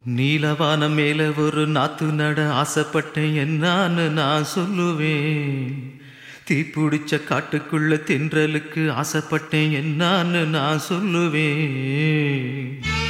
நீலவானம் மேல ஒரு நாத்து நட ஆசைப்பட்டேன் என்னான்னு நான் சொல்லுவேன் தீப்பிடிச்ச காட்டுக்குள்ள தென்றலுக்கு ஆசைப்பட்டேன் என்னான்னு நான் சொல்லுவேன்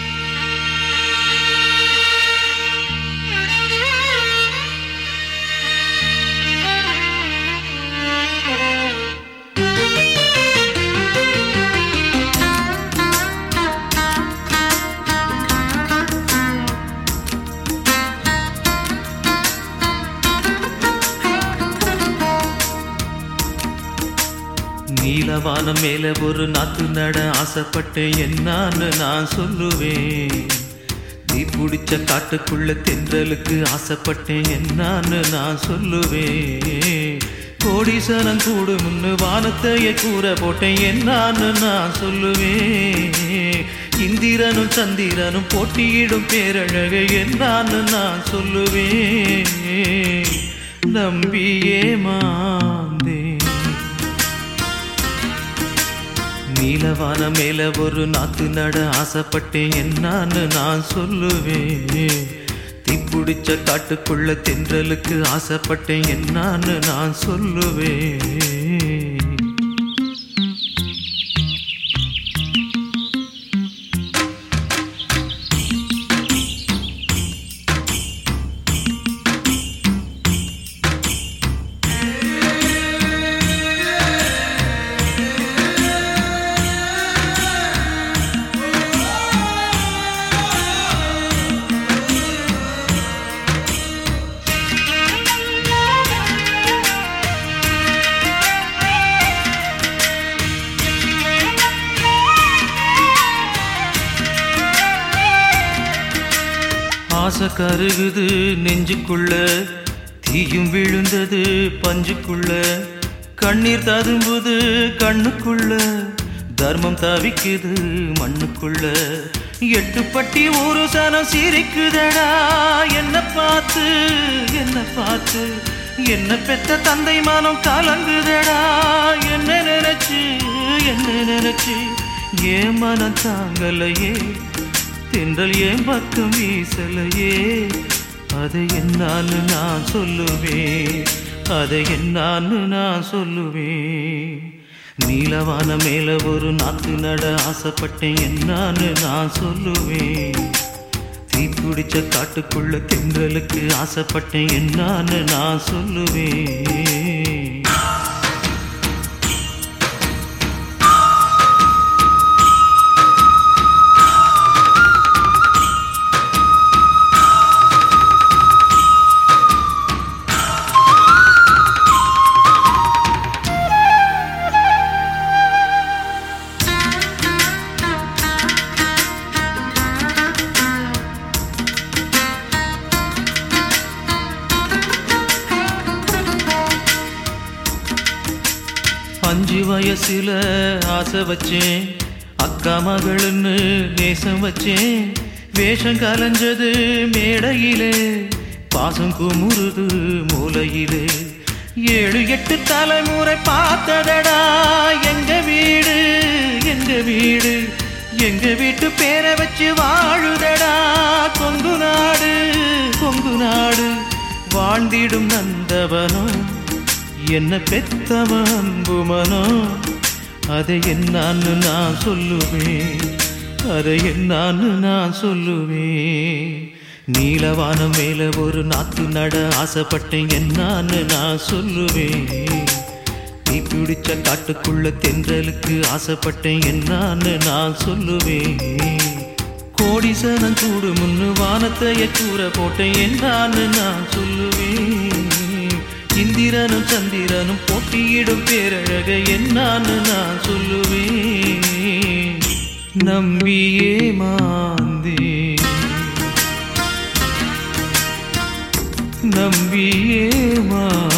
நீலவானம் மேல ஒரு நாத்து நட ஆசைப்பட்டேன் என்னான்னு நான் சொல்லுவேன் தீப்பிடிச்ச காட்டுக்குள்ள தென்றலுக்கு ஆசைப்பட்டேன் என்னான்னு நான் சொல்லுவேன் கோடீசனம் கூடு முன்னு வானத்தையே கூற போட்டேன் என்னான்னு நான் சொல்லுவேன் இந்திரனும் சந்திரனும் போட்டியிடும் பேரழகை என்னான்னு நான் சொல்லுவேன் நம்பியே மாந்தேன் நீலவான மேல ஒரு நாத்து நட ஆசைப்பட்டேன் என்னான்னு நான் சொல்லுவேன் தீப்பிடிச்ச காட்டுக்குள்ள தென்றலுக்கு ஆசைப்பட்டேன் என்னான்னு நான் சொல்லுவேன் ஆசை கருகுது நெஞ்சுக்குள்ள தீயும் விழுந்தது பஞ்சுக்குள்ள கண்ணீர் ததும்புது கண்ணுக்குள்ள தர்மம் தவிக்குது மண்ணுக்குள்ள எட்டு பட்டி ஒரு சனம் சிரிக்குதடா என்ன பார்த்து என்ன பார்த்து என்ன பெத்த தந்தை மனம் கலங்குதடா என்ன நினைச்சு என்ன நினைச்சு ஏன் மனம் தாங்கலையே தென்றல் ஏன் பக்கம் வீசலையே அதை என்னான்னு நான் சொல்லுவேன் அதை என்னான்னு நான் சொல்லுவேன் நீலவான மேல ஒரு நாத்து நட ஆசைப்பட்டேன் என்னான்னு நான் சொல்லுவேன் தீப்பிடிச்ச காட்டுக்குள்ள தென்றலுக்கு ஆசைப்பட்டேன் என்னான்னு நான் சொல்லுவேன் அஞ்சு வயசுல ஆசை வச்சேன் அக்கா மகளுன்னு நேசம் வச்சேன் வேஷம் கலைஞ்சது மேடையிலே பாசம் குமுறுது மூலையிலே ஏழு எட்டு தலைமுறை பார்த்ததடா எங்க வீடு எங்க வீடு எங்க வீட்டு பேரை வச்சு வாழுதடா கொங்கு நாடு கொங்கு நாடு வாழ்ந்திடும் நந்தவனும் என்ன பெத்தவன் அன்புமனோ அதை என்னான்னு நான் சொல்லுவேன் அதை என்னான்னு நான் சொல்லுவேன் நீலவானம் மேல ஒரு நாத்து நட ஆசைப்பட்டேன் என்னான்னு நான் சொல்லுவேன் நீ பிடிச்ச காட்டுக்குள்ள தென்றலுக்கு ஆசைப்பட்டேன் என்னான்னு நான் சொல்லுவேன் கோடிசனம் கூடு முன்னு வானத்தைய கூற போட்டேன் என்னான்னு நான் சொல்லுவேன் இந்திரனும் சந்திரனும் போட்டியிடும் பேரழக என்னான்னு நான் சொல்லுவேன் நம்பியே மாந்தே நம்பியே மா